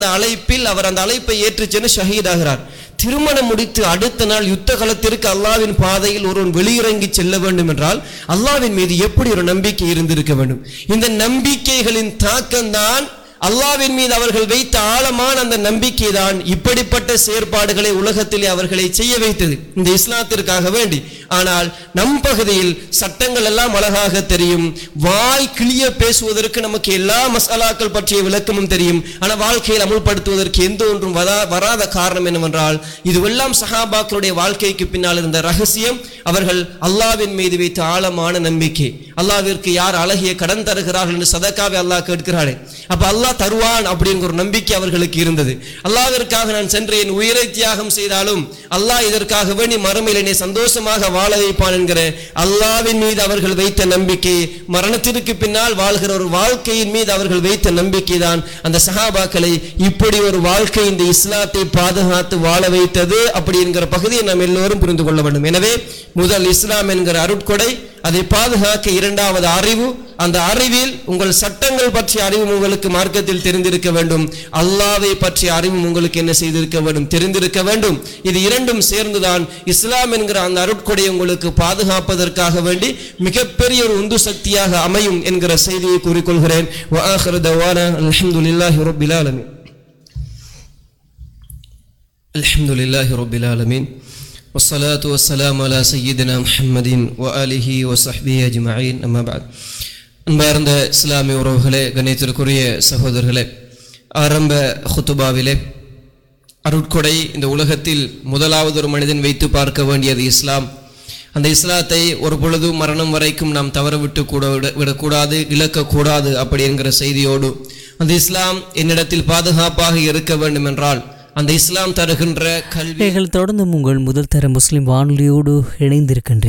அந்த அழைப்பில் அவர் அந்த அழைப்பை ஏற்றுச் சென்று ஷஹீதாகிறார் திருமணம் முடித்து அடுத்த நாள் யுத்த களத்திற்கு அல்லாவின் பாதையில் ஒருவன் வெளியிறங்கி செல்ல வேண்டும் என்றால் அல்லாவின் மீது எப்படி ஒரு நம்பிக்கை இருந்திருக்க வேண்டும் இந்த நம்பிக்கைகளின் தாக்கம்தான் அல்லாவின் மீது அவர்கள் வைத்த ஆழமான அந்த நம்பிக்கை தான் இப்படிப்பட்ட செயற்பாடுகளை உலகத்திலே அவர்களை செய்ய வைத்தது இந்த இஸ்லாத்திற்காக வேண்டி ஆனால் நம் பகுதியில் சட்டங்கள் எல்லாம் அழகாக தெரியும் வாய் கிளிய பேசுவதற்கு நமக்கு எல்லா மசாலாக்கள் பற்றிய விளக்கமும் தெரியும் ஆனால் வாழ்க்கையில் அமுல்படுத்துவதற்கு எந்த ஒன்றும் வரா- வராத காரணம் என்னவென்றால் இதுவெல்லாம் சஹாபாக்களுடைய வாழ்க்கைக்கு பின்னால் இருந்த ரகசியம் அவர்கள் அல்லாவின் மீது வைத்த ஆழமான நம்பிக்கை அல்லாவிற்கு யார் அழகிய கடன் தருகிறார்கள் என்று சதக்காவை அல்லாஹ் கேட்கிறாரே அப்ப அல்லாஹ் தருவான் அப்படிங்கிற ஒரு நம்பிக்கை அவர்களுக்கு இருந்தது அல்லாவிற்காக நான் சென்று என் உயிரை தியாகம் செய்தாலும் அல்லாஹ் இதற்காக வேண்டி மறுமையில் என்னை சந்தோஷமாக வாழ வைப்பான் என்கிற அல்லாவின் மீது அவர்கள் வைத்த நம்பிக்கை மரணத்திற்கு பின்னால் வாழ்கிற ஒரு வாழ்க்கையின் மீது அவர்கள் வைத்த நம்பிக்கை தான் அந்த சஹாபாக்களை இப்படி ஒரு வாழ்க்கை இந்த இஸ்லாத்தை பாதுகாத்து வாழ வைத்தது அப்படி என்கிற பகுதியை நாம் எல்லோரும் புரிந்து கொள்ள வேண்டும் எனவே முதல் இஸ்லாம் என்கிற அருட்கொடை அதை பாதுகாக்க இரண்டாவது அறிவு அந்த அறிவில் உங்கள் சட்டங்கள் பற்றிய அறிவு உங்களுக்கு மார்க்கத்தில் தெரிந்திருக்க வேண்டும் அல்லாவை பற்றிய அறிவும் உங்களுக்கு என்ன செய்திருக்க வேண்டும் தெரிந்திருக்க வேண்டும் இது இரண்டும் சேர்ந்துதான் இஸ்லாம் என்கிற அந்த அருட்கொடை உங்களுக்கு பாதுகாப்பதற்காக வேண்டி மிகப்பெரிய ஒரு உந்து சக்தியாக அமையும் என்கிற செய்தியை கூறிக்கொள்கிறேன் وآخر دعوانا الحمد لله رب العالمين الحمد لله رب العالمين والصلاة والسلام على سيدنا محمد وآله وصحبه أجمعين أما بعد அன்பார்ந்த இஸ்லாமிய உறவுகளே கணியத்திற்குரிய சகோதரர்களே ஆரம்ப ஹுத்துபாவிலே அருட்கொடை இந்த உலகத்தில் முதலாவது ஒரு மனிதன் வைத்து பார்க்க வேண்டியது இஸ்லாம் அந்த இஸ்லாத்தை ஒரு பொழுதும் மரணம் வரைக்கும் நாம் தவற விட்டு கூட விட- விடக்கூடாது இழக்கக்கூடாது அப்படி என்கிற செய்தியோடு அந்த இஸ்லாம் என்னிடத்தில் பாதுகாப்பாக இருக்க வேண்டும் என்றால் அந்த இஸ்லாம் தருகின்ற கல்வி நீங்கள் தொடர்ந்து உங்கள் முதல் தர முஸ்லிம் வானொலியோடு இணைந்திருக்கின்றீர்கள்